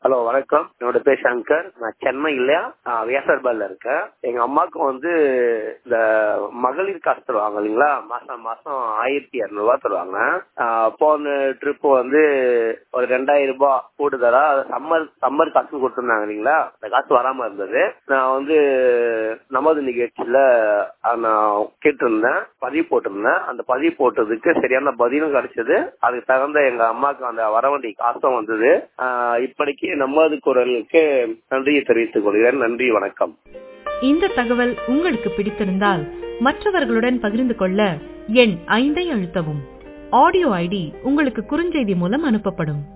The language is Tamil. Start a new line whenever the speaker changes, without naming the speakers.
ஹலோ வணக்கம் என்னோட பேர் சங்கர் நான் சென்னை இல்லையா வியாசர்பால்ல இருக்கேன் எங்க அம்மாவுக்கு வந்து இந்த மகளிர் காசு தருவாங்க இல்லைங்களா மாசம் மாசம் ஆயிரத்தி இருநூறு ரூபாய் தருவாங்க ஆஹ் போன ட்ரிப் வந்து ஒரு ரெண்டாயிரம் ரூபாய் கூடுதலா சம்மர் சம்மர் காசு கொடுத்துருந்தாங்க இல்லைங்களா அந்த காசு வராம இருந்தது நான் வந்து நமது நிகழ்ச்சியில ஆஹ் நான் கேட்டிருந்தேன் பதிவு போட்டிருந்தேன் அந்த பதிவு போட்டதுக்கு சரியான பதிலும் கிடைச்சது அதுக்கு தகுந்த எங்க அம்மாவுக்கு அந்த வரவண்டி காசும் வந்தது ஆஹ் இப்படிக்கு நமது குரலுக்கு நன்றியை தெரிவித்துக் கொள்கிறேன் நன்றி வணக்கம்
இந்த தகவல் உங்களுக்கு பிடித்திருந்தால் மற்றவர்களுடன் பகிர்ந்து கொள்ள எண் ஐந்தை அழுத்தவும் ஆடியோ ஐடி உங்களுக்கு குறுஞ்செய்தி மூலம் அனுப்பப்படும்